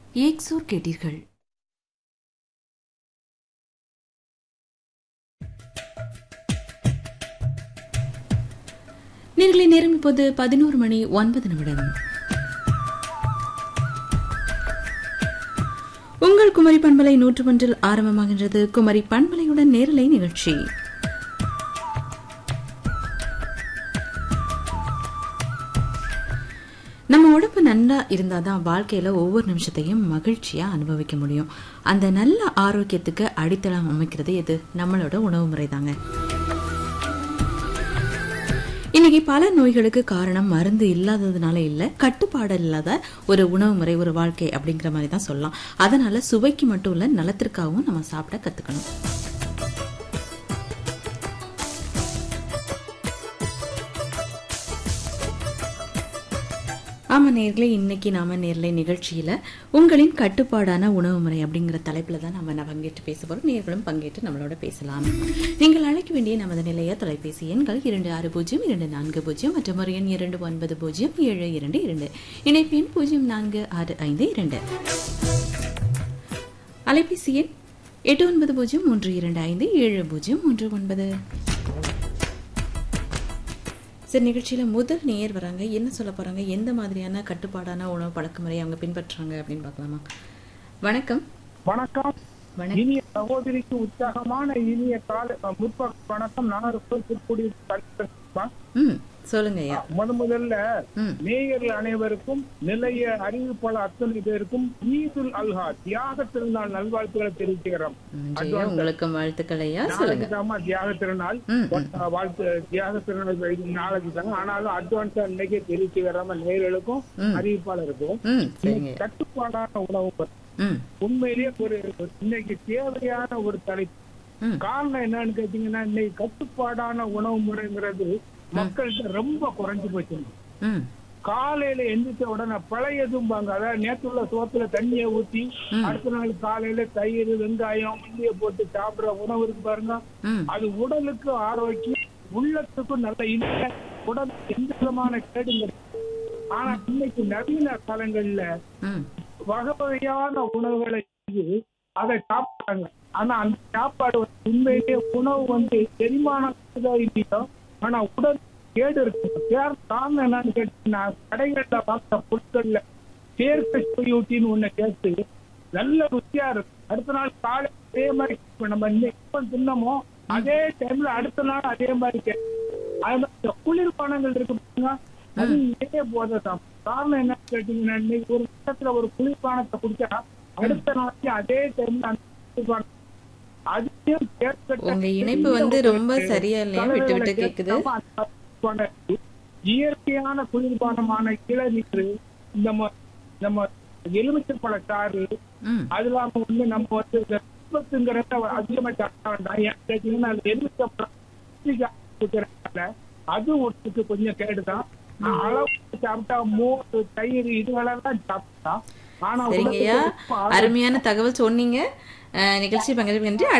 ஏக்சூர் கேட்டீர்கள் நேர்களை நேரம் இப்போது பதினோரு மணி ஒன்பது நிமிடம் உங்கள் குமரி பண்பலை நூற்று ஒன்றில் ஆரம்பமாகின்றது குமரி பண்பலையுடன் நேரலை நிகழ்ச்சி நம்ம உடம்பு நல்லா இருந்தாதான் வாழ்க்கையில ஒவ்வொரு நிமிஷத்தையும் மகிழ்ச்சியா அனுபவிக்க முடியும் அந்த நல்ல ஆரோக்கியத்துக்கு அடித்தளம் அமைக்கிறது எது நம்மளோட உணவு முறை தாங்க இன்னைக்கு பல நோய்களுக்கு காரணம் மருந்து இல்லாததுனால இல்ல கட்டுப்பாடு இல்லாத ஒரு உணவு முறை ஒரு வாழ்க்கை அப்படிங்கிற மாதிரி தான் சொல்லலாம் அதனால சுவைக்கு மட்டும் இல்ல நலத்திற்காகவும் நம்ம சாப்பிட கத்துக்கணும் ஆமா நேர்களே இன்னைக்கு நாம நேர்லை நிகழ்ச்சியில உங்களின் கட்டுப்பாடான உணவு முறை அப்படிங்கிற தலைப்புல தான் நம்ம பங்கேற்று பேச போறோம் நேர்களும் பங்கேற்று நம்மளோட பேசலாம் நீங்கள் அழைக்க வேண்டிய நமது நிலைய தொலைபேசி எண்கள் இரண்டு ஆறு பூஜ்ஜியம் இரண்டு நான்கு பூஜ்ஜியம் மற்றும் ஒரு எண் இரண்டு ஒன்பது பூஜ்ஜியம் ஏழு இரண்டு இரண்டு இணைப்பு எண் பூஜ்ஜியம் நான்கு ஆறு ஐந்து இரண்டு அலைபேசி எண் எட்டு ஒன்பது பூஜ்ஜியம் மூன்று இரண்டு ஐந்து ஏழு பூஜ்ஜியம் மூன்று ஒன்பது சரி நிகழ்ச்சியில முதல் நேயர் வராங்க என்ன சொல்ல போறாங்க எந்த மாதிரியான கட்டுப்பாடான உணவு பழக்க முறை அவங்க பின்பற்றுறாங்க அப்படின்னு பார்க்கலாமா வணக்கம் வணக்கம் வணக்கம் இனிய சகோதரிக்கு உற்சாகமான இனிய கால முற்பக வணக்கம் நான் திருக்குடி ம் சொல்லுங்க ஐயா முத முதல்ல ம் நேயர்கள் அனைவருக்கும் நிலைய அறிவிப்பாளர் அத்தனை பேருக்கும் ஈதுல் அல்ஹா தியாக திருநாள் நல்வாழ்த்துக்களை தெரிவிக்கிறோம் நன்றி ஐயா உங்களுக்கும் வாழ்த்துக்கள் ஐயா சொல்லுங்க நாளைக்கு தாமா தியாக திருநாள் ம் ம், வாழ்த்து தியாக திருநாள் நாளைக்கு தாங்க ஆனாலும் அட்வான்ஸா இன்னைக்கே தெரிவிச்சுக்கிறாம நேயர்களுக்கும் ம். அறிவிப்பாளருக்கும் ம் சரிங்க ஐயா கட்டுப்பாடான உணவு முறை. ம் உண்மையிலேயே ஒரு இன்னைக்கு தேவையான ஒரு தலைப்பு ம் காரணம் என்னன்னு கேட்டீங்கன்னா இன்னைக்கு கட்டுப்பாடான உணவு முறைங்கிறது மக்கள்கிட்ட ரொம்ப குறைஞ்சு போச்சு ம் காலையில எந்திரிச்ச உடனே பழையதும்பாங்க அதாவது நேற்றுள்ள சோத்துல தண்ணியை ஊத்தி அடுத்த நாள் காலையில தயிர் வெங்காயம் மல்லியை போட்டு சாப்பிடுற உணவு இருக்கு பாருங்க ம் அது உடலுக்கு ஆரோக்கியம் உள்ளத்துக்கும் நல்ல இனிய உடல் எந்த விதமான கேடுங்க ஆனா இன்னைக்கு நவீன காலங்கள்ல ம் வகை வகையான உணவுகளை செஞ்சு அதை சாப்பிட்டாங்க ஆனா அந்த சாப்பாடு வந்து உண்மையிலேயே உணவு வந்து செரிமானம் ஆகுதோ இல்லையோ ஆனா உடல் கேடு இருக்கு வேற காரணம் என்னன்னு கேட்டீங்கன்னா கடைகள்ல பார்த்த பொருட்கள்ல செயற்கை சுவையூட்டின்னு ஒண்ணு சேர்த்து நல்ல ருசியா இருக்கு அடுத்த நாள் காலை அதே மாதிரி இப்ப நம்ம இன்னைக்கு எப்ப தின்னமோ அதே டைம்ல அடுத்த நாள் அதே மாதிரி கேட்கும். அது மாதிரி இந்த குளிர்பானங்கள் இருக்கு பாருங்க அது இதே போதை தான் காரணம் என்ன கேட்டீங்கன்னா இன்னைக்கு ஒரு நேரத்துல ஒரு குளிர்பானத்தை குடிச்சா அடுத்த நாளைக்கு அதே டைம்ல அந்த குளிர்பானம் அதையும் சேர்க்கட்ட உங்க இணைப்பு வந்து ரொம்ப சரியா இல்லையா விட்டு விட்டு கேக்குது நம்ம அந்த குளிர்பானத்தை இயற்கையான குளிர்பானமான இளநீர் நம்ம நம்ம எலுமிச்சை சாறு ம் அது இல்லாம வந்து நம்ம வந்து இந்த விபத்துங்கிறத அதிகமா சாப்பிட வேண்டாம் ஏன் கேட்டீங்கன்னா அது எலுமிச்சை குடிக்கிறதுனால அது ஒருத்துக்கு கொஞ்சம் கேடுதான் அளவு சாப்பிட்டா மோர் தயிர் இதுகளெல்லாம் சாப்பிட்டா ஆனா சரிங்க ஐயா உடம்புக்கு ரொம்ப அருமையான தகவல் சொன்னீங்க அஹ், நிகழ்ச்சி பங்கேற்க நன்றி